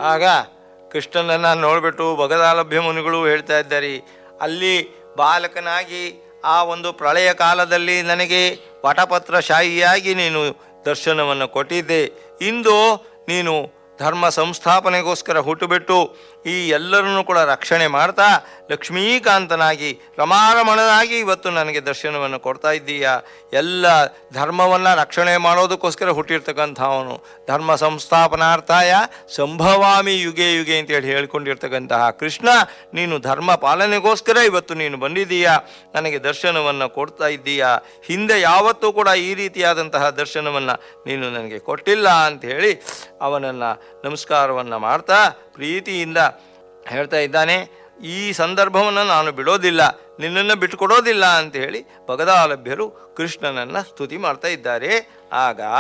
ಆಗ ಕೃಷ್ಣನನ್ನು ನೋಡಿಬಿಟ್ಟು ಭಗದಾಲಭ್ಯ ಮುನಿಗಳು ಹೇಳ್ತಾ ಇದ್ದಾರೆ ಅಲ್ಲಿ ಬಾಲಕನಾಗಿ ಆ ಒಂದು ಪ್ರಳಯ ಕಾಲದಲ್ಲಿ ನನಗೆ ವಟಪತ್ರಶಾಹಿಯಾಗಿ ನೀನು ದರ್ಶನವನ್ನು ಕೊಟ್ಟಿದ್ದೆ ಇಂದು ನೀನು ಧರ್ಮ ಸಂಸ್ಥಾಪನೆಗೋಸ್ಕರ ಹುಟ್ಟುಬಿಟ್ಟು ಈ ಎಲ್ಲರನ್ನೂ ಕೂಡ ರಕ್ಷಣೆ ಮಾಡ್ತಾ ಲಕ್ಷ್ಮೀಕಾಂತನಾಗಿ ರಮಾರಮಣನಾಗಿ ಇವತ್ತು ನನಗೆ ದರ್ಶನವನ್ನು ಕೊಡ್ತಾ ಇದ್ದೀಯಾ ಎಲ್ಲ ಧರ್ಮವನ್ನು ರಕ್ಷಣೆ ಮಾಡೋದಕ್ಕೋಸ್ಕರ ಹುಟ್ಟಿರ್ತಕ್ಕಂಥವನು ಧರ್ಮ ಸಂಸ್ಥಾಪನಾರ್ಥಾಯ ಸಂಭವಾಮಿ ಯುಗೆ ಯುಗೆ ಅಂತೇಳಿ ಹೇಳ್ಕೊಂಡಿರ್ತಕ್ಕಂತಹ ಕೃಷ್ಣ ನೀನು ಧರ್ಮ ಪಾಲನೆಗೋಸ್ಕರ ಇವತ್ತು ನೀನು ಬಂದಿದ್ದೀಯಾ ನನಗೆ ದರ್ಶನವನ್ನು ಕೊಡ್ತಾ ಇದ್ದೀಯಾ ಹಿಂದೆ ಯಾವತ್ತೂ ಕೂಡ ಈ ರೀತಿಯಾದಂತಹ ದರ್ಶನವನ್ನು ನೀನು ನನಗೆ ಕೊಟ್ಟಿಲ್ಲ ಅಂತ ಹೇಳಿ ಅವನನ್ನು ನಮಸ್ಕಾರವನ್ನು ಮಾಡ್ತಾ ಪ್ರೀತಿಯಿಂದ ಹೇಳ್ತಾ ಇದ್ದಾನೆ ಈ ಸಂದರ್ಭವನ್ನು ನಾನು ಬಿಡೋದಿಲ್ಲ ನಿನ್ನನ್ನು ಬಿಟ್ಟುಕೊಡೋದಿಲ್ಲ ಅಂತ ಹೇಳಿ ಭಗದಾಲಭ್ಯರು ಕೃಷ್ಣನನ್ನು ಸ್ತುತಿ ಮಾಡ್ತಾ ಇದ್ದಾರೆ ಆಗ